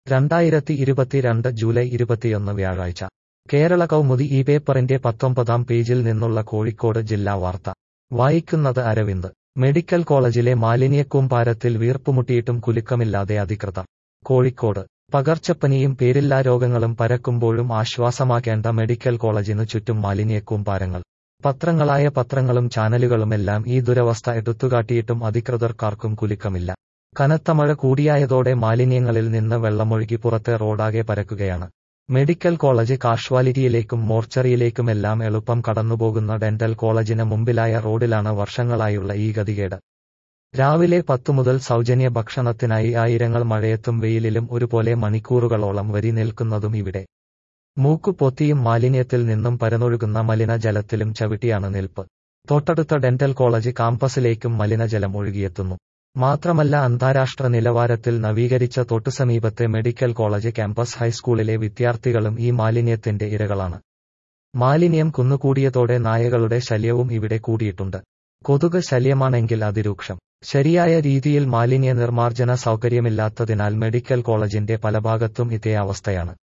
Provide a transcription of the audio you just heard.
രണ്ടായിരത്തി ഇരുപത്തിരണ്ട് ജൂലൈ ഇരുപത്തിയൊന്ന് വ്യാഴാഴ്ച കേരള കൗമുദി ഈ പേപ്പറിന്റെ പത്തൊമ്പതാം പേജിൽ നിന്നുള്ള കോഴിക്കോട് ജില്ലാ വാർത്ത വായിക്കുന്നത് അരവിന്ദ് മെഡിക്കൽ കോളേജിലെ മാലിന്യക്കൂമ്പാരത്തിൽ വീർപ്പുമുട്ടിയിട്ടും കുലുക്കമില്ലാതെ അധികൃതർ കോഴിക്കോട് പകർച്ചപ്പനിയും പേരില്ലാ രോഗങ്ങളും പരക്കുമ്പോഴും ആശ്വാസമാക്കേണ്ട മെഡിക്കൽ കോളേജിനു ചുറ്റും മാലിന്യക്കൂമ്പാരങ്ങൾ പത്രങ്ങളായ പത്രങ്ങളും ചാനലുകളുമെല്ലാം ഈ ദുരവസ്ഥ എടുത്തുകാട്ടിയിട്ടും അധികൃതർക്കാർക്കും കുലുക്കമില്ല കനത്ത മഴ കൂടിയായതോടെ മാലിന്യങ്ങളിൽ നിന്ന് വെള്ളമൊഴുകി പുറത്തെ റോഡാകെ പരക്കുകയാണ് മെഡിക്കൽ കോളേജ് കാഷ്വാലിറ്റിയിലേക്കും മോർച്ചറിയിലേക്കുമെല്ലാം എളുപ്പം കടന്നുപോകുന്ന ഡെന്റൽ കോളേജിന് മുമ്പിലായ റോഡിലാണ് വർഷങ്ങളായുള്ള ഈ ഗതികേട് രാവിലെ പത്തു മുതൽ സൗജന്യ ഭക്ഷണത്തിനായി ആയിരങ്ങൾ മഴയത്തും വെയിലിലും ഒരുപോലെ മണിക്കൂറുകളോളം വരി നിൽക്കുന്നതും ഇവിടെ മൂക്കുപൊത്തിയും മാലിന്യത്തിൽ നിന്നും പരന്നൊഴുകുന്ന മലിനജലത്തിലും ചവിട്ടിയാണ് നിൽപ്പ് തൊട്ടടുത്ത ഡെന്റൽ കോളേജ് കാമ്പസിലേക്കും മലിനജലം ഒഴുകിയെത്തുന്നു മാത്രമല്ല അന്താരാഷ്ട്ര നിലവാരത്തിൽ നവീകരിച്ച തൊട്ടുസമീപത്തെ മെഡിക്കൽ കോളേജ് ക്യാമ്പസ് ഹൈസ്കൂളിലെ വിദ്യാർത്ഥികളും ഈ മാലിന്യത്തിന്റെ ഇരകളാണ് മാലിന്യം കുന്നുകൂടിയതോടെ നായകളുടെ ശല്യവും ഇവിടെ കൂടിയിട്ടുണ്ട് കൊതുക് ശല്യമാണെങ്കിൽ അതിരൂക്ഷം ശരിയായ രീതിയിൽ മാലിന്യ നിർമ്മാർജ്ജന സൗകര്യമില്ലാത്തതിനാൽ മെഡിക്കൽ കോളേജിന്റെ പല ഭാഗത്തും ഇതേ അവസ്ഥയാണ്